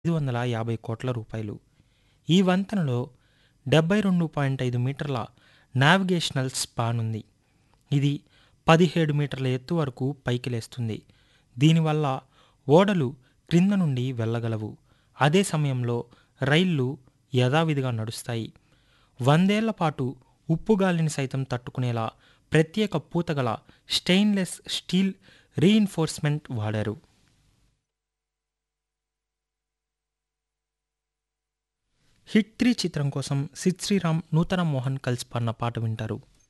ఐదు వందల యాభై కోట్ల రూపాయలు ఈ వంతెనలో డెబ్బై రెండు పాయింట్ ఐదు మీటర్ల నావిగేషనల్ స్పాన్ ఉంది ఇది పదిహేడు మీటర్ల ఎత్తు వరకు పైకి లేస్తుంది దీనివల్ల ఓడలు క్రింద నుండి వెళ్ళగలవు అదే సమయంలో రైళ్లు యథావిధిగా నడుస్తాయి వందేళ్ల పాటు ఉప్పు గాలిని సైతం తట్టుకునేలా ప్రత్యేక పూతగల స్టెయిన్లెస్ స్టీల్ రీఇన్ఫోర్స్మెంట్ వాడారు హిట్ త్రీ చిత్రం కోసం సిద్ శ్రీరామ్ నూతన మోహన్ కలిసి పాడిన పాట వింటారు